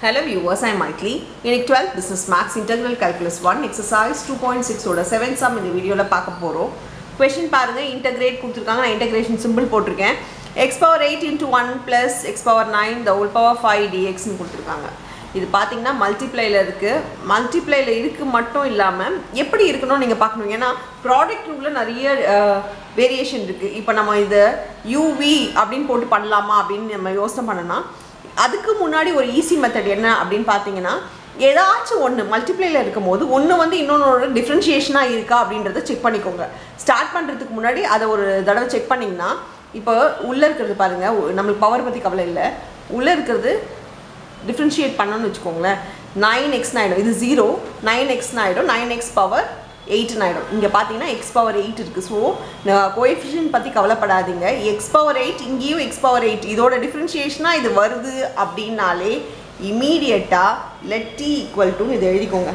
Hello viewers, I am Maitli. இன்னைக்கு 12th Business Maths Integral Calculus 1 Exercise 2.6 ஓட 7 sum இந்த வீடியோவில் பார்க்க போகிறோம் கொஷின் பாருங்கள் இன்டகிரேட் கொடுத்துருக்காங்க நான் இன்டகிரேஷன் சிம்பிள் போட்டிருக்கேன் X power eight into one plus X power nine the whole power five டிஎக்ஸ்னு கொடுத்துருக்காங்க இது பார்த்தீங்கன்னா மல்டிப்ளைல இருக்குது மல்டிப்ளைல இருக்கு மட்டும் இல்லாமல் எப்படி இருக்கணும்னு நீங்கள் பார்க்கணும் ஏன்னா ப்ராடக்ட் ரூலில் நிறைய வேரியேஷன் இருக்குது இப்போ நம்ம இதை யூவி அப்படின்னு போட்டு பண்ணலாமா அப்படின்னு நம்ம யோசனை பண்ணோன்னா அதுக்கு முன்னாடி ஒரு ஈஸி மெத்தட் என்ன அப்படின்னு பார்த்தீங்கன்னா ஏதாச்சும் ஒன்று மல்டிப்ளைல இருக்கும் போது ஒன்று வந்து இன்னொன்னோட டிஃப்ரென்ஷியேஷனாக இருக்கா அப்படின்றத செக் பண்ணிக்கோங்க ஸ்டார்ட் பண்ணுறதுக்கு முன்னாடி அதை ஒரு தடவை செக் பண்ணிங்கன்னா இப்போ உள்ளே இருக்கிறது பாருங்கள் நம்மளுக்கு பவர் பற்றி கவலை இல்லை உள்ளே இருக்கிறது டிஃப்ரென்ஷியேட் பண்ணணும்னு வச்சுக்கோங்களேன் நைன் எக்ஸ்னு ஆகிடும் இது ஜீரோ நைன் எக்ஸ்னு ஆகிடும் நைன் எக்ஸ் பவர் எயிட்னு ஆகிடும் இங்கே பார்த்தீங்கன்னா எக்ஸ் பவர் எயிட் இருக்குது ஸோ கோஎஃபிஷியன் பற்றி கவலைப்படாதீங்க எக்ஸ் பவர் எயிட் இங்கேயும் எக்ஸ் பவர் எயிட் இதோட டிஃப்ரென்ஷியேஷனாக இது வருது அப்படின்னாலே இமீடியட்டாக லெட் டி ஈக்குவல் டுன்னு இதை எழுதிக்கோங்க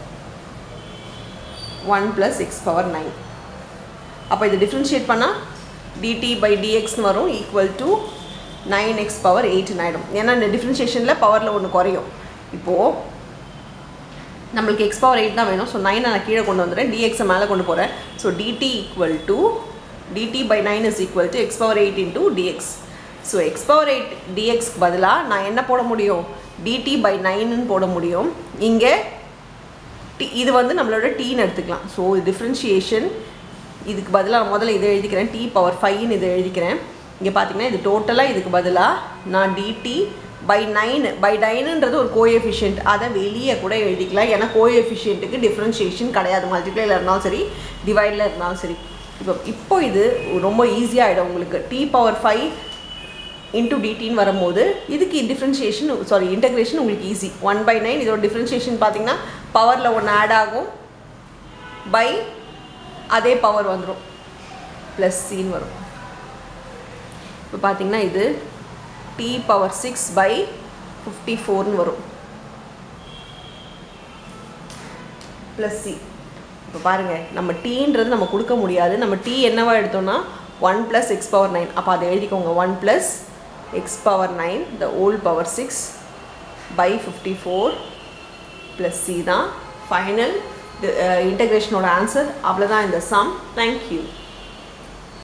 one plus X power nine அப்போ இது டிஃப்ரென்ஷியேட் பண்ணால் டிடி பை டிஎக்ஸ்னு வரும் equal to nine X power எயிட்னு ஆகிடும் ஏன்னா இந்த டிஃப்ரென்ஷியேஷனில் பவரில் ஒன்று குறையும் இப்போது நம்மளுக்கு எக்ஸ் பவர் எயிட் தான் வேணும் ஸோ நைனை நான் கீழே கொண்டு வந்துடுறேன் டிஎக்ஸை மேலே கொண்டு போகிறேன் so DT equal to DT by nine is equal to X power eight into DX so X power eight டிஎக்ஸ்க்கு பதிலாக நான் என்ன போட முடியும் டிடி பை நைனுன்னு போட முடியும் இங்கே டி இது வந்து நம்மளோட டீன்னு எடுத்துக்கலாம் ஸோ டிஃப்ரென்ஷியேஷன் இதுக்கு பதிலாக நான் முதல்ல இதை எழுதிக்கிறேன் டி பவர் ஃபைவ்னு இதை எழுதிக்கிறேன் இங்கே பார்த்தீங்கன்னா இது டோட்டலாக இதுக்கு பதிலாக நான் டிடி பை நைனு பை நைனுன்றது ஒரு கோஎஃபிஷியன்ட் அதை வெளியே கூட எழுதிக்கலாம் ஏன்னா கோஎஃபிஷியன்ட்டுக்கு டிஃப்ரென்ஷியேஷன் கிடையாது மல்டிப்ளைல இருந்தாலும் சரி டிவைடில் இருந்தாலும் சரி இப்போ இப்போ இது ரொம்ப ஈஸியாகிடும் உங்களுக்கு டி பவர் ஃபைவ் இன்டூ டிடின்னு வரும்போது இதுக்கு டிஃப்ரென்ஷியேஷன் சாரி இன்டகிரேஷன் உங்களுக்கு ஈஸி ஒன் பை நைன் இதோட டிஃப்ரென்ஷியேஷன் பார்த்தீங்கன்னா பவரில் ஒன்று ஆட் ஆகும் பை அதே பவர் வந்துடும் ப்ளஸ் சின்னு வரும் இப்போ பார்த்தீங்கன்னா இது T power six by fifty ஃபோர்னு வரும் ப்ளஸ் சி இப்போ பாருங்கள் நம்ம டீன்றது நம்ம கொடுக்க முடியாது நம்ம டீ என்னவா எடுத்தோம்னா one plus X power nine அப்போ அதை எழுதிக்கோங்க one plus X power nine the whole power six by fifty four plus C தான் ஃபைனல் இன்டகிரேஷனோட ஆன்சர் அவ்வளோதான் இந்த சம் தேங்க்யூ